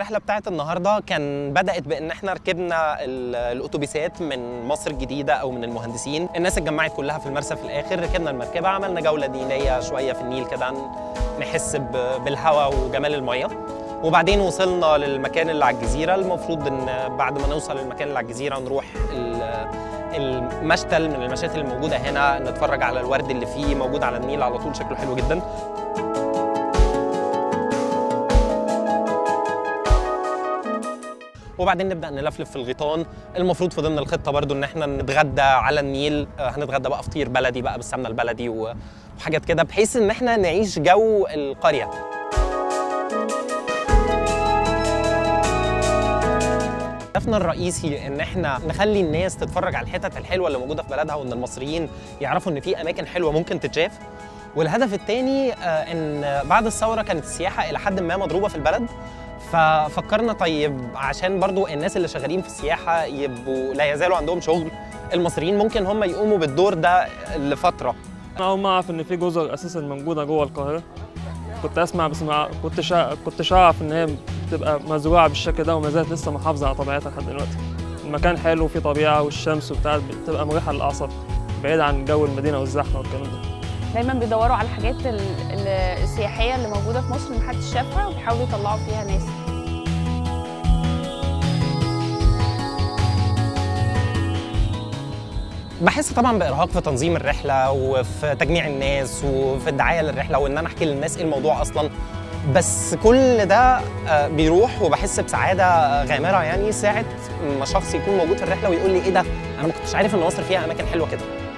الرحله بتاعت النهارده كان بدات بان احنا ركبنا ال- الاتوبيسات من مصر الجديده او من المهندسين الناس اتجمعت كلها في المرسى في الاخر ركبنا المركبه عملنا جوله دينيه شويه في النيل كده ن- نحس ب- بالهواء وجمال الميه وبعدين وصلنا للمكان اللي على الجزيره المفروض ان بعد ما نوصل للمكان اللي على الجزيره نروح ال- المشتل من المشاتل الموجوده هنا نتفرج على الورد اللي فيه موجود على النيل على طول شكله حلو جدا وبعدين نبدا نلفلف في الغيطان المفروض في ضمن الخطه برضو ان احنا نتغدى على النيل آه، هنتغدى بقى فطير بلدي بقى بالسمنه البلدي و- وحاجات كده بحيث ان احنا نعيش جو القريه هدفنا الرئيسي ان احنا نخلي الناس تتفرج على الحتت الحلوه اللي موجوده في بلدها وان المصريين يعرفوا ان في اماكن حلوه ممكن تتشاف والهدف الثاني ان بعد الثوره كانت السياحه الى حد ما مضروبه في البلد ففكرنا طيب عشان برضو الناس اللي شغالين في السياحه يبقوا لا يزالوا عندهم شغل المصريين ممكن هم يقوموا بالدور ده لفتره انا اول ما اعرف ان في جزر اساسا موجوده جوه القاهره كنت اسمع بس ما كنتش كنتش اعرف ان هي بتبقى مزروعه بالشكل ده وما زالت لسه محافظه على طبيعتها لحد دلوقتي المكان حلو وفيه طبيعه والشمس وبتاع بتبقى مريحه للاعصاب بعيد عن جو المدينه والزحمه والكلام ده دايما بيدوروا على الحاجات ال- ال- السياحيه اللي موجوده في مصر محدش شافها وبيحاولوا يطلعوا فيها ناس بحس طبعا بارهاق في تنظيم الرحله وفي تجميع الناس وفي الدعايه للرحله وان انا احكي للناس ايه الموضوع اصلا بس كل ده آه، بيروح وبحس بسعاده غامره يعني ساعه ما شخص يكون موجود في الرحله ويقول لي ايه ده انا ما كنتش عارف ان مصر فيها اماكن حلوه كده